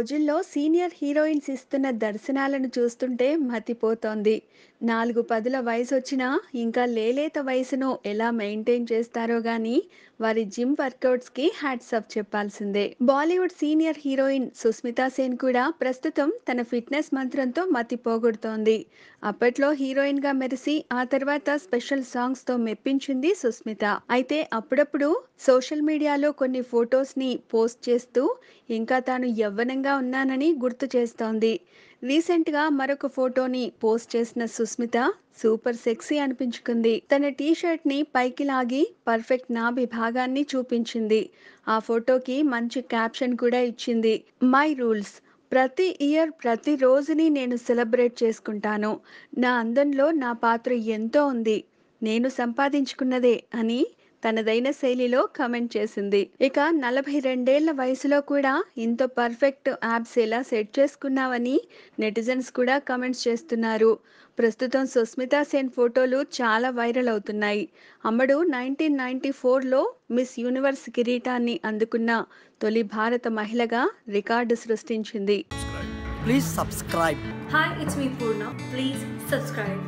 రోజుల్లో senior heroines ఇస్తున్న దర్శనాలను చూస్తుంటే మతిపోతోంది నాలుగు పదుల వయసొచ్చినా ఇంకా లేలేత వయసును ఎలా మెయింటైన్ చేస్తారో గానీ వారి జిమ్ వర్కౌట్స్కి హ్యాట్సప్ చెప్పాల్సిందే Bollywood senior heroine Sushmita Sen కూడా ప్రస్తుతం తన ఫిట్నెస్ మంత్రంతో మతి పోగొడుతోంది అప్పట్లో హీరోయిన్గా మెరిసి ఆ తర్వాత స్పెషల్ సాంగ్స్తో మెప్పించింది సుస్మిత అయితే అప్పుడప్పుడు సోషల్ మీడియాలో కొన్ని ఫొటోస్ని పోస్ట్ చేస్తూ ఇంకా తాను యవ్వనంగా ఉన్నానని గుర్తు చేస్తోంది రీసెంట్గా మరొక ఫోటోని పోస్ట్ చేసిన సుస్మిత సూపర్ సెక్సీ అనిపించుకుంది తన టీ షర్ట్ ని పైకి లాగి పర్ఫెక్ట్ నాభి భాగాన్ని చూపించింది ఆ ఫోటోకి మంచి క్యాప్షన్ కూడా ఇచ్చింది మై రూల్స్ ప్రతి ఇయర్ ప్రతి రోజుని నేను సెలబ్రేట్ చేసుకుంటాను నా అందంలో నా పాత్ర ఎంతో ఉంది నేను సంపాదించుకున్నదే అని తనదైన శైలిలో కమెంట్ చేసింది ఇక నలభై రెండేళ్ల వయసులో కూడా ఇంత పర్ఫెక్ట్ యాప్స్ ఎలా సెట్ చేసుకున్నావని నెటిజన్స్ కూడా కమెంట్స్ చేస్తున్నారు ప్రస్తుతం సుస్మితా సేన్ ఫోటోలు చాలా వైరల్ అవుతున్నాయి అమ్మడు నైన్టీన్ నైన్టీ ఫోర్లో మిస్ యూనివర్స్ కిరీటాన్ని అందుకున్న తొలి భారత మహిళగా రికార్డు సృష్టించింది Please subscribe. Hi, it's me Purna. Please subscribe.